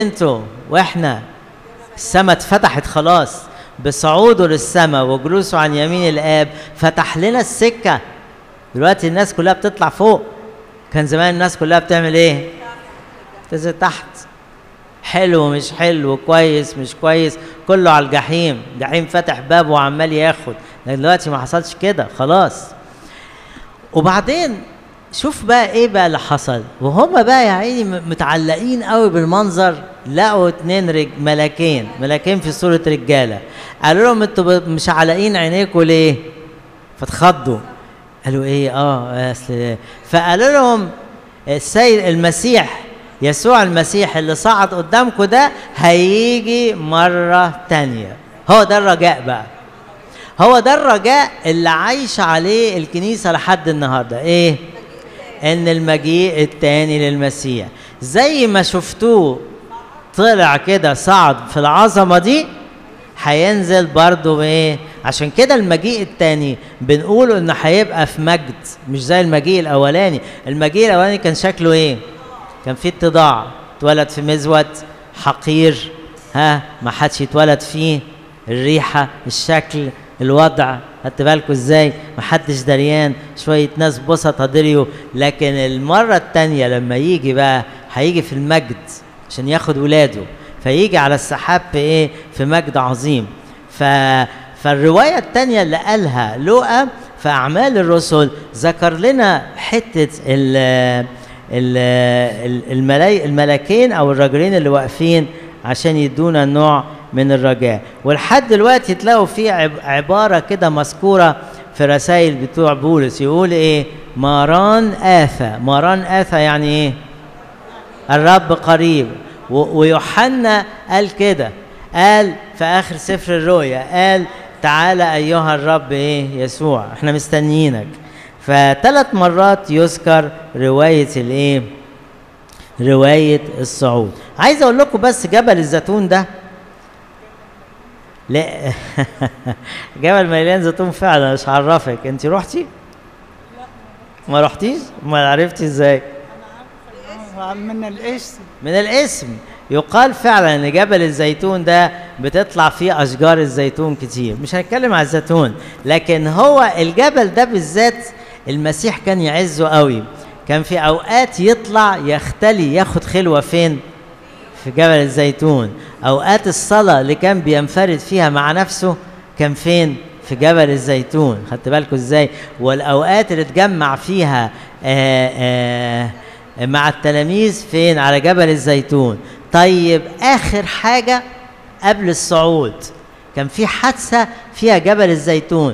انتوا واحنا السماء اتفتحت خلاص بصعوده للسماء وجلوسه عن يمين الاب فتح لنا السكه دلوقتي الناس كلها بتطلع فوق كان زمان الناس كلها بتعمل ايه تنزل تحت حلو مش حلو كويس مش كويس كله على الجحيم الجحيم فتح بابه وعمال ياخد لكن دلوقتي ما حصلش كده خلاص وبعدين شوف بقى ايه بقى اللي حصل وهم بقى يا عيني م- متعلقين قوي بالمنظر لقوا اتنين رج... ملاكين ملاكين في صورة رجالة قالوا لهم انتوا ب- مش عالقين عينيكوا ليه فاتخضوا قالوا ايه اه اصل فقالوا لهم السيد المسيح يسوع المسيح اللي صعد قدامكم ده هيجي مرة تانية هو ده الرجاء بقى هو ده الرجاء اللي عايش عليه الكنيسة لحد النهاردة ايه ان المجيء التاني للمسيح زي ما شفتوه طلع كده صعد في العظمة دي هينزل برضه ايه عشان كده المجيء التاني بنقول انه هيبقى في مجد مش زي المجيء الاولاني المجيء الاولاني كان شكله ايه كان فيه اتضاع اتولد في مزود حقير ها ما حدش يتولد فيه الريحه الشكل الوضع خدت بالكوا ازاي ما حدش دريان شويه ناس بسطة دريوا لكن المره التانيه لما يجي بقى هيجي في المجد عشان ياخد ولاده فيجي على السحاب في ايه في مجد عظيم ف فالروايه الثانيه اللي قالها لوقا في اعمال الرسل ذكر لنا حته ال ال ال- الملاي الملاكين او الرجلين اللي واقفين عشان يدونا نوع من الرجاء ولحد دلوقتي تلاقوا في عب- عباره كده مذكوره في رسائل بتوع بولس يقول ايه ماران آثى ماران آثى يعني ايه الرب قريب و- ويوحنا قال كده قال في اخر سفر الرؤيا قال تعالى ايها الرب ايه يسوع احنا مستنيينك فثلاث مرات يذكر روايه الايه روايه الصعود عايز اقول لكم بس جبل الزيتون ده لا جبل مليان زيتون فعلا مش هعرفك انت رحتي ما رحتيش ما عرفتي ازاي من الاسم من الاسم يقال فعلا ان جبل الزيتون ده بتطلع فيه اشجار الزيتون كتير مش هنتكلم على الزيتون لكن هو الجبل ده بالذات المسيح كان يعزه قوي كان في اوقات يطلع يختلي ياخد خلوه فين في جبل الزيتون اوقات الصلاه اللي كان بينفرد فيها مع نفسه كان فين في جبل الزيتون خدت بالكم ازاي والاوقات اللي اتجمع فيها آآ آآ مع التلاميذ فين على جبل الزيتون طيب اخر حاجه قبل الصعود كان في حادثه فيها جبل الزيتون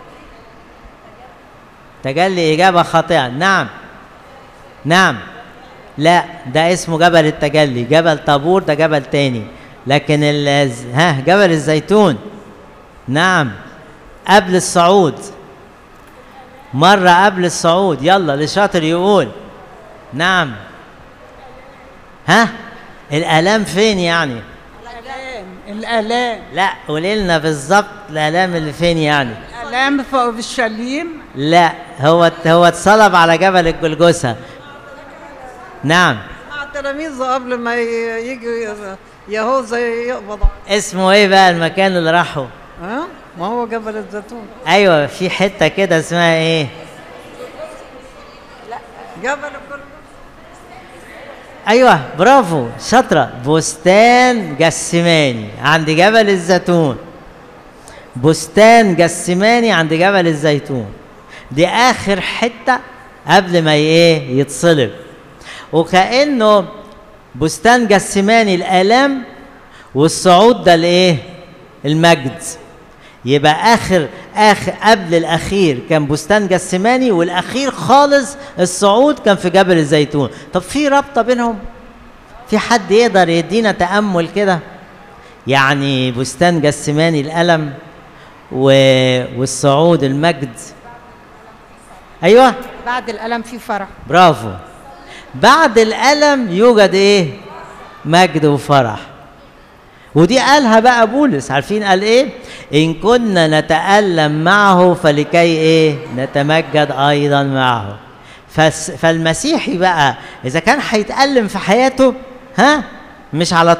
تجلي اجابه خاطئه نعم نعم لا ده اسمه جبل التجلي جبل طابور ده جبل تاني لكن ال ها جبل الزيتون نعم قبل الصعود مرة قبل الصعود يلا اللي شاطر يقول نعم ها الآلام فين يعني الالام الالام لا قولي لنا بالظبط الآلام اللي فين يعني الالام فوق في الشليم لا هو هو اتصلب على جبل الجلجثة نعم مع التلاميذ قبل ما ي- يجي يهوذا يقبض اسمه ايه بقى المكان اللي راحوا ها ما هو جبل الزيتون ايوه في حته كده اسمها ايه جبل الكل ايوه برافو شاطره بستان جسماني عند جبل الزيتون بستان جسماني عند جبل الزيتون دي اخر حته قبل ما ايه يتصلب وكانه بستان جسماني الالام والصعود ده الايه المجد يبقى اخر اخر قبل الاخير كان بستان جسماني والاخير خالص الصعود كان في جبل الزيتون طب في رابطه بينهم في حد يقدر يدينا تامل كده يعني بستان جسماني الالم و... والصعود المجد ايوه بعد الألم في فرح برافو بعد الالم يوجد ايه مجد وفرح ودي قالها بقى بولس عارفين قال ايه ان كنا نتالم معه فلكي ايه نتمجد ايضا معه فس فالمسيحي بقى اذا كان هيتالم في حياته ها مش على